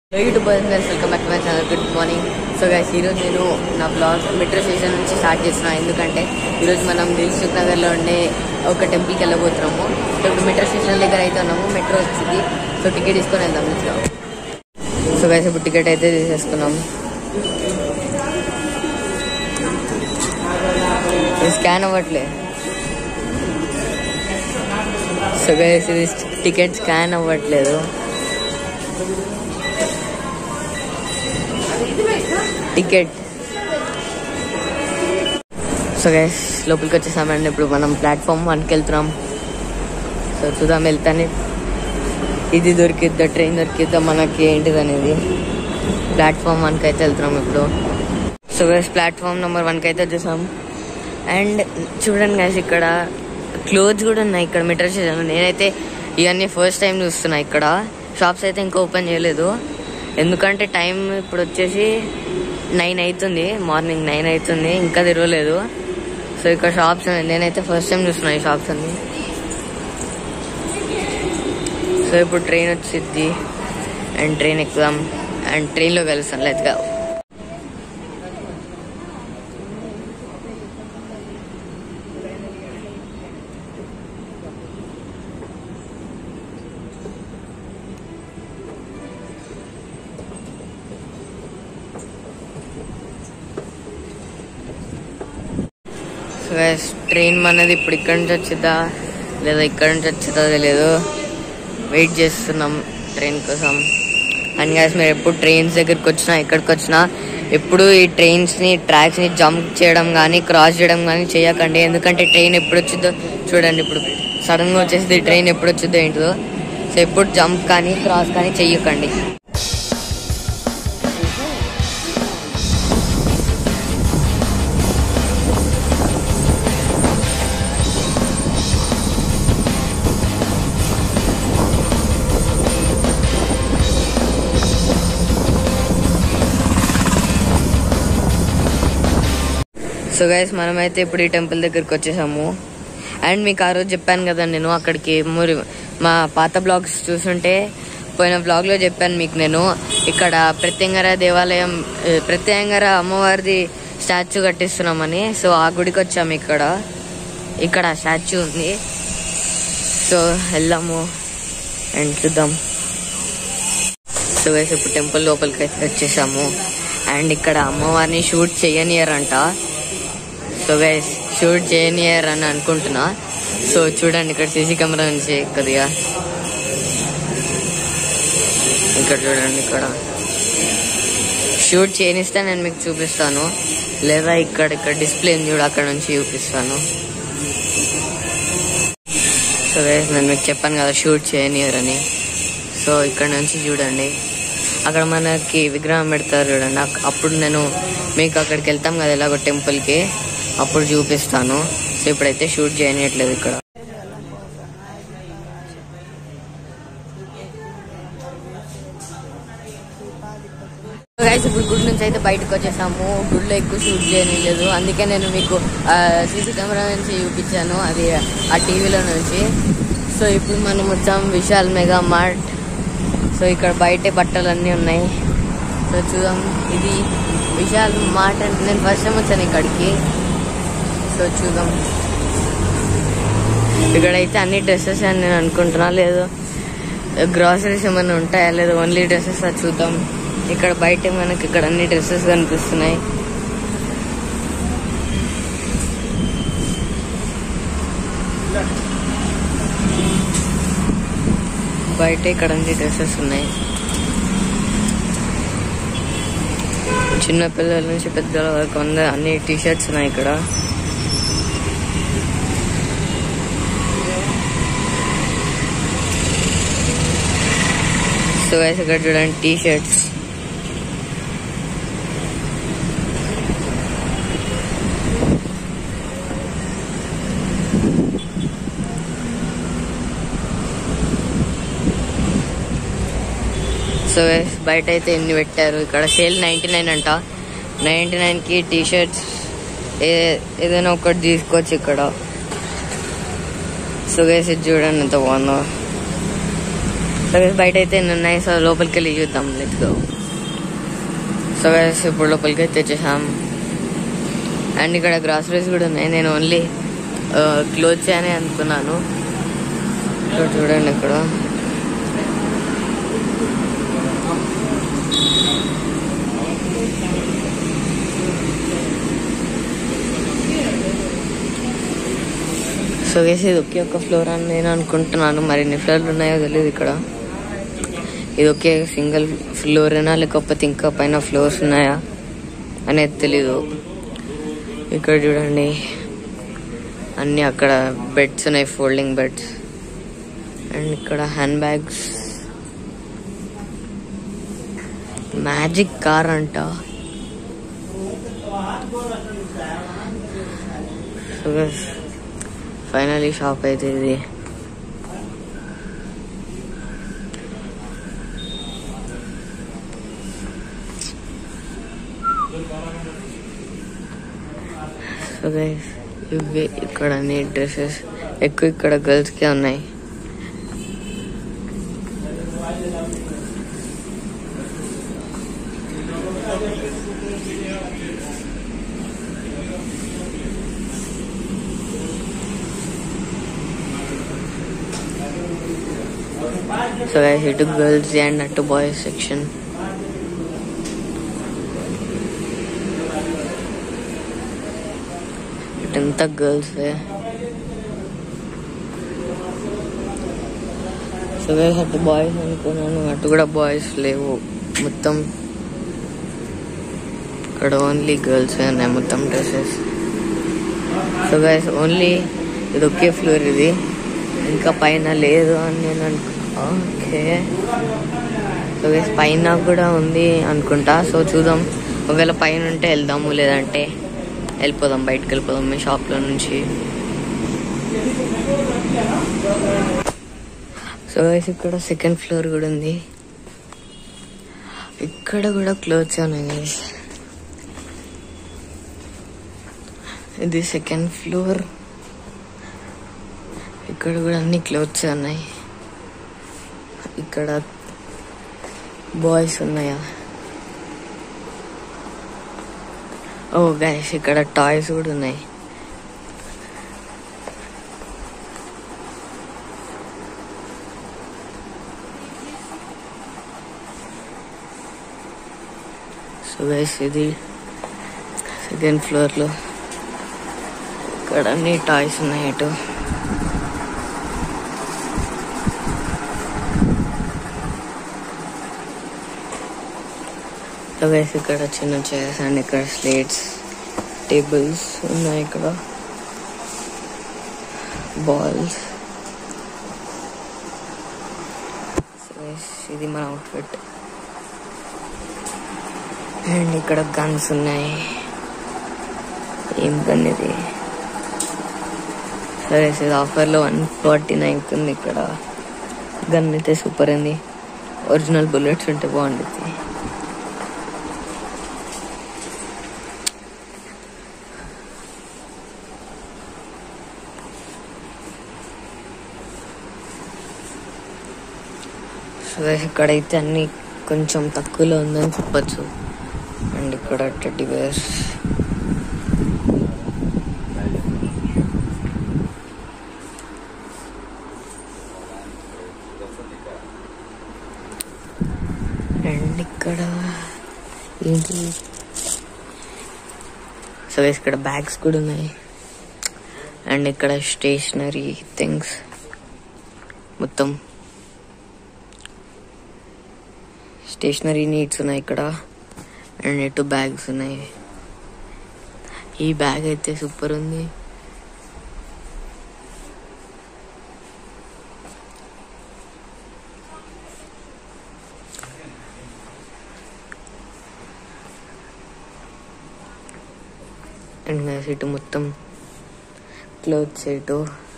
YouTube guys welcome back to my channel good morning so guys ఈరోజు నేను నా vlog metro station నుంచి start చేసిన ఎందుకంటే ఈరోజు మనం దిల్సుఖ్ నగర్లో ఉండే ఒక టెంపుల్కి వెళ్ళబోతున్నాము సో ఇప్పుడు మెట్రో స్టేషన్ దగ్గర అయితే ఉన్నాము మెట్రో వచ్చింది సో టికెట్ తీసుకొని వెళ్దాం ఇంట్లో సో గైస్ ఇప్పుడు టికెట్ అయితే తీసేసుకున్నాం ఇది స్కాన్ అవ్వట్లే సో గైస్ ఇది టికెట్ స్కాన్ అవ్వట్లేదు టికెట్ సో గైస్ లోపలికి వచ్చేసామండి ఇప్పుడు మనం ప్లాట్ఫామ్ వన్కి వెళ్తున్నాం సో చూద్దాం వెళ్తానే ఇది దొరికిద్దా ట్రైన్ దొరికిద్దా మనకి ఏంటిది అనేది ప్లాట్ఫామ్ వన్కి అయితే వెళ్తున్నాం ఇప్పుడు సో గైస్ ప్లాట్ఫామ్ నెంబర్ వన్కి అయితే వచ్చేసాం అండ్ చూడండి గైస్ ఇక్కడ క్లోత్స్ కూడా ఉన్నాయి ఇక్కడ మెట్రో స్టేషన్లో నేనైతే ఇవన్నీ ఫస్ట్ టైం చూస్తున్నా ఇక్కడ షాప్స్ అయితే ఇంకా ఓపెన్ చేయలేదు ఎందుకంటే టైం ఇప్పుడు వచ్చేసి నైన్ అవుతుంది మార్నింగ్ నైన్ అవుతుంది ఇంకా తెరవలేదు సో ఇక్కడ షాప్స్ ఉన్నాయి నేనైతే ఫస్ట్ టైం చూస్తున్నా ఈ షాప్స్ అన్ని సో ఇప్పుడు ట్రైన్ వచ్చింది అండ్ ట్రైన్ ఎక్కుదాం అండ్ ట్రైన్లో కలుస్తాను లెట్గా సో గైస్ ట్రైన్ మనది ఇప్పుడు ఇక్కడ నుంచి వచ్చిద్దా లేదా ఇక్కడ నుంచి వచ్చిద్దా తెలియదు వెయిట్ చేస్తున్నాం ట్రైన్ కోసం అండ్ గైస్ మీరు ఎప్పుడు ట్రైన్స్ దగ్గరికి వచ్చినా ఎక్కడికి వచ్చినా ఎప్పుడు ఈ ట్రైన్స్ని ట్రాక్స్ని జంప్ చేయడం కానీ క్రాస్ చేయడం కానీ చేయకండి ఎందుకంటే ట్రైన్ ఎప్పుడు వచ్చిందో చూడండి ఇప్పుడు సడన్గా వచ్చేసి ట్రైన్ ఎప్పుడు వచ్చిందో ఏంటిదో సో ఎప్పుడు జంప్ కానీ క్రాస్ కానీ చెయ్యకండి సో గైస్ మనమైతే ఇప్పుడు ఈ టెంపుల్ దగ్గరికి వచ్చేసాము అండ్ మీకు ఆ రోజు చెప్పాను కదా నేను అక్కడికి మురి మా పాత బ్లాగ్స్ చూసుంటే పోయిన బ్లాగ్లో చెప్పాను మీకు నేను ఇక్కడ ప్రత్యంగర దేవాలయం ఏ, ప్రత్యంగర అమ్మవారిది స్టాచ్యూ కట్టిస్తున్నామని సో ఆ గుడికి వచ్చాము ఇక్కడ ఇక్కడ స్టాచ్యూ ఉంది సో వెళ్దాము అండ్ చూద్దాం సో గైస్ ఇప్పుడు టెంపుల్ లోపలికి అయితే వచ్చేసాము అండ్ ఇక్కడ అమ్మవారిని షూట్ చేయనియరంట సో గైస్ షూట్ చేయనియర్ అని అనుకుంటున్నా సో చూడండి ఇక్కడ సీసీ కెమెరా నుంచి కొద్దిగా ఇక్కడ చూడండి ఇక్కడ షూట్ చేయనిస్తే నేను మీకు చూపిస్తాను లేదా ఇక్కడ ఇక్కడ డిస్ప్లే చూడు అక్కడ నుంచి చూపిస్తాను సో గైస్ నేను మీకు చెప్పాను కదా షూట్ చేయనియర్ అని సో ఇక్కడ నుంచి చూడండి అక్కడ మనకి విగ్రహం పెడతారు చూడండి అక్- అప్పుడు నేను మీకు అక్కడికి వెళ్తాం కదా ఎలాగో టెంపుల్కి అప్పుడు చూపిస్తాను సో ఇప్పుడైతే షూట్ చేయనియట్లేదు ఇక్కడ గైస్ ఇప్పుడు గుడి నుంచి అయితే బయటకు వచ్చేసాము గుడిలో ఎక్కువ షూట్ చేయలేదు అందుకే నేను మీకు సీసీ కెమెరా నుంచి చూపించాను అది ఆ టీవీలో నుంచి సో ఇప్పుడు మనం వచ్చాం విశాల్ మెగా మార్ట్ సో ఇక్కడ బయటే బట్టలు అన్నీ ఉన్నాయి సో చూద్దాం ఇది విశాల్ మార్ట్ అంటే నేను ఫస్ట్ టైం వచ్చాను ఇక్కడికి సో చూద్దాం ఇక్కడైతే అన్ని డ్రెస్సెస్ అని నేను అనుకుంటున్నా లేదు గ్రాసరీస్ ఏమైనా ఉంటాయా లేదు ఓన్లీ డ్రెస్సెస్ అది చూద్దాం ఇక్కడ బయట మనకి ఇక్కడ అన్ని డ్రెస్సెస్ కనిపిస్తున్నాయి బయట ఇక్కడ అన్ని డ్రెస్సెస్ ఉన్నాయి చిన్న పిల్లల నుంచి పెద్దల వరకు అందరూ అన్ని టీ షర్ట్స్ ఉన్నాయి ఇక్కడ సో గైస్ ఇక్కడ చూడండి టీ షర్ట్స్ సో గైస్ బయట అయితే ఎన్ని పెట్టారు ఇక్కడ సేల్ నైంటీ నైన్ అంట నైంటీ నైన్కి టీ షర్ట్స్ ఏ ఏదైనా ఒకటి తీసుకోవచ్చు ఇక్కడ సో గైస్ ఇది చూడండి ఎంత బాగుందో సో guys, బయట అయితే ఎన్ని ఉన్నాయి సో లోపలికి వెళ్ళి చూద్దాం లెట్స్ గో సో గైస్ ఇప్పుడు లోపలికి అయితే వచ్చేసాం అండ్ ఇక్కడ గ్రాసరీస్ కూడా ఉన్నాయి నేను ఓన్లీ క్లోత్స్ అని అనుకున్నాను ఇక్కడ చూడండి ఇక్కడ సో వేసి ఇది ఒకే ఒక ఫ్లోర్ అని నేను అనుకుంటున్నాను మరి ఎన్ని ఫ్లోర్లు ఉన్నాయో తెలియదు ఇక్కడ ఇది ఒకే సింగిల్ ఫ్లోర్ అయినా లేకపోతే ఇంకా పైన ఫ్లోర్స్ ఉన్నాయా అనేది తెలీదు ఇక్కడ చూడండి అన్ని అక్కడ బెడ్స్ ఉన్నాయి ఫోల్డింగ్ బెడ్స్ అండ్ ఇక్కడ హ్యాండ్ బ్యాగ్స్ మ్యాజిక్ కార్ అంట ఫైనలీ షాప్ అయితే ఇది సో గైస్ ఇవి ఇక్కడ అన్ని డ్రెస్సెస్ ఎక్కువ ఇక్కడ గర్ల్స్కే ఉన్నాయి సో గైస్ ఇటు గర్ల్స్ అండ్ అటు బాయ్స్ సెక్షన్ ఇటంతా గర్ల్స్ సో గైస్ అటు బాయ్స్ అనుకున్నాను అటు కూడా బాయ్స్ లేవు మొత్తం ఇక్కడ ఓన్లీ గర్ల్స్ ఉన్నాయి మొత్తం డ్రెస్సెస్ సో గైస్ ఓన్లీ ఇది ఒకే ఫ్లోర్ ఇది ఇంకా పైన లేదు అని నేను అనుకు ఓకే సో గైస్ పైన కూడా ఉంది అనుకుంటా సో చూద్దాం ఒకవేళ పైన ఉంటే వెళ్దాము లేదంటే వెళ్ళిపోదాం బయటకు వెళ్ళిపోదాం మీ షాప్లో నుంచి సో గైస్ ఇక్కడ సెకండ్ ఫ్లోర్ కూడా ఉంది ఇక్కడ కూడా క్లోత్స్ ఉన్నాయి guys. ఇది సెకండ్ ఫ్లోర్ ఇక్కడ కూడా అన్ని క్లోత్స్ ఉన్నాయి ఇక్కడ బాయ్స్ ఉన్నాయా ఓ గైస్ ఇక్కడ టాయ్స్ కూడా ఉన్నాయి సో గైస్ ఇది సెకండ్ ఫ్లోర్లో ఇక్కడ అన్ని టాయ్స్ ఉన్నాయి ఇటు సో గైస్ ఇక్కడ చిన్న చైర్స్ అండ్ ఇక్కడ స్లేట్స్ టేబుల్స్ ఉన్నాయి ఇక్కడ బాల్స్ ఇది మన అవుట్ఫిట్ అండ్ ఇక్కడ గన్స్ ఉన్నాయి ఏం గన్ ఇది సరే ఇది ఆఫర్లో వన్ ఫార్టీ నైన్ ఉంది ఇక్కడ గన్ అయితే సూపర్ ఉంది ఒరిజినల్ బుల్లెట్స్ ఉంటే బాగుంటుంది సో ఇక్కడైతే అన్ని కొంచెం తక్కువలో ఉందని చెప్పచ్చు అండ్ ఇక్కడ టెడ్డి బేర్స్ అండ్ ఇక్కడ ఏంటి సో ఇక్కడ బ్యాగ్స్ కూడా ఉన్నాయి అండ్ ఇక్కడ స్టేషనరీ థింగ్స్ మొత్తం స్టేషనరీ నీడ్స్ ఉన్నాయి ఇక్కడ అండ్ ఎటు బ్యాగ్స్ ఉన్నాయి ఈ బ్యాగ్ అయితే సూపర్ ఉంది అండ్ guys, ఇటు మొత్తం క్లోత్స్ ఇటు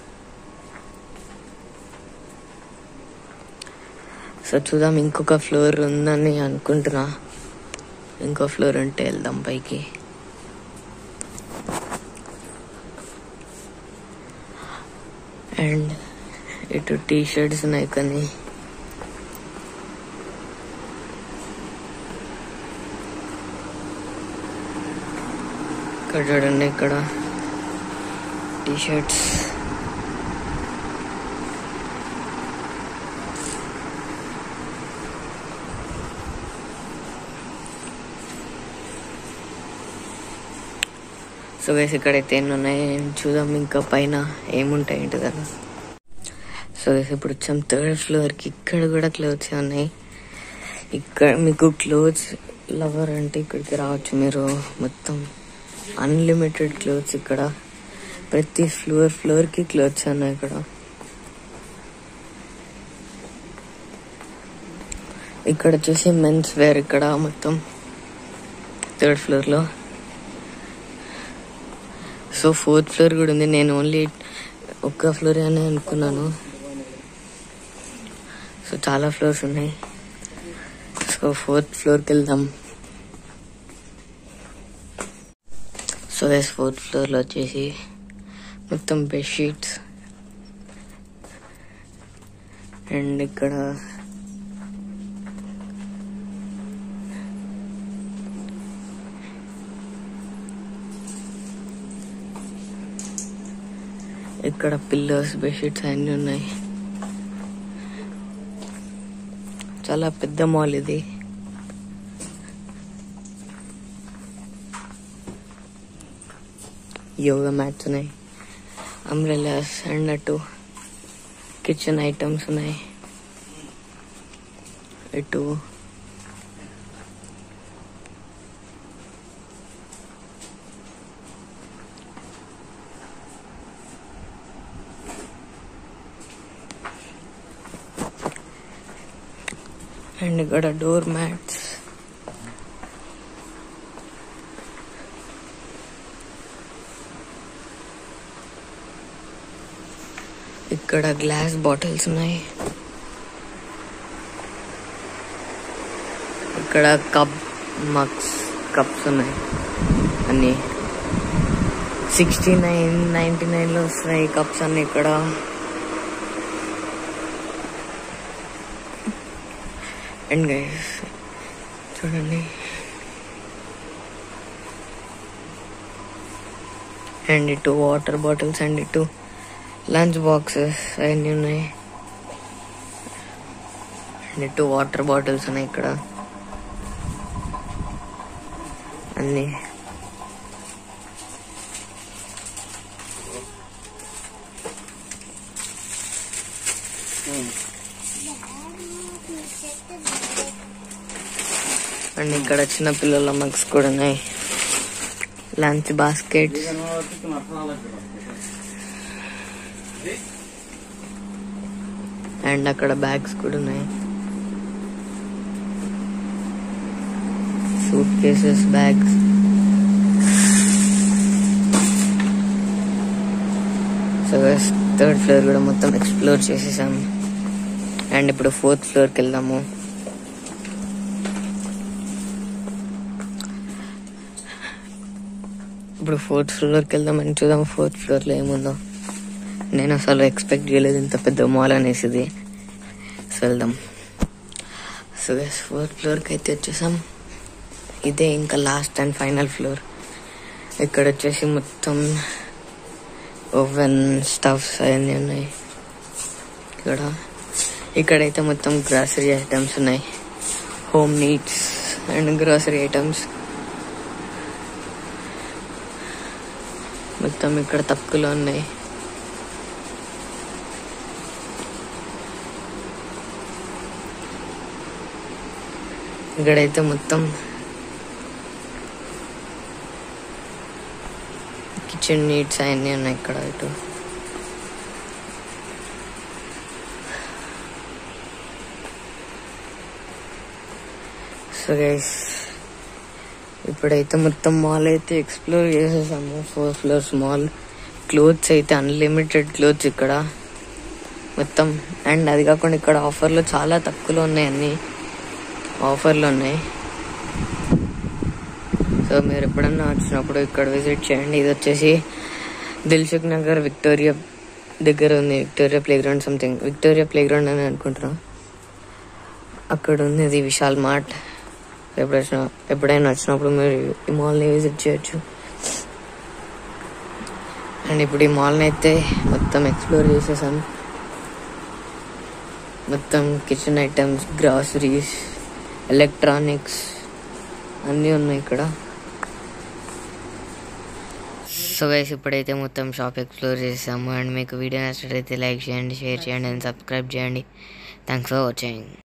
సో చూద్దాం ఇంకొక ఫ్లోర్ ఉందని అనుకుంటున్నా ఇంకో ఫ్లోర్ ఉంటే వెళ్దాం పైకి అండ్ ఇటు టీ షర్ట్స్ ఉన్నాయి కొన్ని ఇక్కడ చూడండి ఇక్కడ టీ షర్ట్స్ సో గైస్ ఇక్కడైతే ఎన్ని ఉన్నాయి చూద్దాం ఇంకా పైన ఏముంటాయి ఏంటి కదా సో గైస్ ఇప్పుడు వచ్చాం థర్డ్ ఫ్లోర్కి ఇక్కడ కూడా క్లోత్స్ ఉన్నాయి ఇక్కడ మీకు క్లోత్స్ లవర్ అంటే ఇక్కడికి రావచ్చు మీరు మొత్తం అన్లిమిటెడ్ క్లోత్స్ ఇక్కడ ప్రతి ఫ్లోర్ ఫ్లోర్కి క్లోత్స్ ఉన్నాయి ఇక్కడ ఇక్కడ వచ్చేసి మెన్స్ వేర్ ఇక్కడ మొత్తం థర్డ్ ఫ్లోర్లో సో ఫోర్త్ ఫ్లోర్ కూడా ఉంది నేను ఓన్లీ ఒక్క ఫ్లోర్ అని అనుకున్నాను సో చాలా ఫ్లోర్స్ ఉన్నాయి సో ఫోర్త్ ఫ్లోర్కి వెళ్దాం సో గైస్ ఫోర్త్ ఫ్లోర్లో వచ్చేసి మొత్తం బెడ్షీట్స్ అండ్ ఇక్కడ ఇక్కడ పిల్లోస్ బెడ్షీట్స్ అన్నీ ఉన్నాయి చాలా పెద్ద మాల్ ఇది యోగా మ్యాట్స్ ఉన్నాయి అంబ్రెలాస్ అండ్ అటు కిచెన్ ఐటమ్స్ ఉన్నాయి ఇటు అండ్ ఇక్కడ డోర్ మ్యాట్స్ ఇక్కడ గ్లాస్ బాటిల్స్ ఉన్నాయి ఇక్కడ కప్ మగ్స్ కప్స్ ఉన్నాయి అన్ని సిక్స్టీ నైన్ నైన్టీ నైన్లో వస్తున్నాయి కప్స్ అన్ని ఇక్కడ అండ్ గైస్ చూడండి అండ్ ఇటు వాటర్ బాటిల్స్ అండ్ ఇటు లంచ్ బాక్సెస్ అవన్నీ ఉన్నాయి అండ్ ఇటు వాటర్ బాటిల్స్ ఉన్నాయి ఇక్కడ అన్నీ అండ్ ఇక్కడ చిన్న పిల్లల మగ్స్ కూడా ఉన్నాయి లంచ్ బాస్కెట్ అండ్ అక్కడ బ్యాగ్స్ కూడా ఉన్నాయి suitcases bags so third floor కూడా మొత్తం ఎక్స్ప్లోర్ చేసేసాం అండ్ ఇప్పుడు ఫోర్త్ ఫ్లోర్కి వెళ్దాము ఇప్పుడు ఫోర్త్ ఫ్లోర్కి వెళ్దామని చూద్దాం ఫోర్త్ ఫ్లోర్లో ఏముందో నేను అసలు ఎక్స్పెక్ట్ చేయలేదు ఇంత పెద్ద మాల్ అనేసి ఇది సో వెళ్దాం సో గైస్ ఫోర్త్ ఫ్లోర్కి అయితే వచ్చేసాం ఇదే ఇంకా లాస్ట్ అండ్ ఫైనల్ ఫ్లోర్ ఇక్కడ వచ్చేసి మొత్తం ఓవెన్ స్టఫ్స్ అవన్నీ ఉన్నాయి ఇక్కడ ఇక్కడైతే మొత్తం గ్రాసరీ ఐటమ్స్ ఉన్నాయి home needs and grocery items మొత్తం ఇక్కడ తక్కువలో ఉన్నాయి ఇక్కడైతే మొత్తం కిచెన్ నీడ్స్ అవన్నీ ఉన్నాయి ఇక్కడ ఇటు సో గైస్ ఇప్పుడైతే మొత్తం మాల్ అయితే ఎక్స్ప్లోర్ చేసేసాము ఫోర్ ఫ్లోర్స్ మాల్ క్లోత్స్ అయితే అన్లిమిటెడ్ క్లోత్స్ ఇక్కడ మొత్తం అండ్ అది కాకుండా ఇక్కడ ఆఫర్లు చాలా తక్కువలో ఉన్నాయి అన్ని ఆఫర్లు ఉన్నాయి సో మీరు ఎప్పుడన్నా వచ్చినప్పుడు ఇక్కడ విజిట్ చేయండి ఇది వచ్చేసి దిల్సుఖ్ నగర్ విక్టోరియా దగ్గర ఉంది Victoria playground something Victoria playground అని అనుకుంటున్నా అక్కడ ఉంది ఇది విశాల్ మార్ట్ ఎప్పుడు వచ్చిన ఎప్పుడైనా వచ్చినప్పుడు మీరు ఈ మాల్ని విజిట్ చేయొచ్చు అండ్ ఇప్పుడు ఈ మాల్ని అయితే మొత్తం ఎక్స్ప్లోర్ చేసేసాం మొత్తం కిచెన్ ఐటమ్స్ గ్రాసరీస్ ఎలక్ట్రానిక్స్ అన్నీ ఉన్నాయి ఇక్కడ సో గైస్ ఇప్పుడైతే మొత్తం షాప్ ఎక్స్ప్లోర్ చేసాము అండ్ మీకు వీడియో నచ్చినట్లయితే లైక్ చేయండి షేర్ చేయండి అండ్ సబ్స్క్రైబ్ చేయండి థ్యాంక్స్ ఫర్ వాచింగ్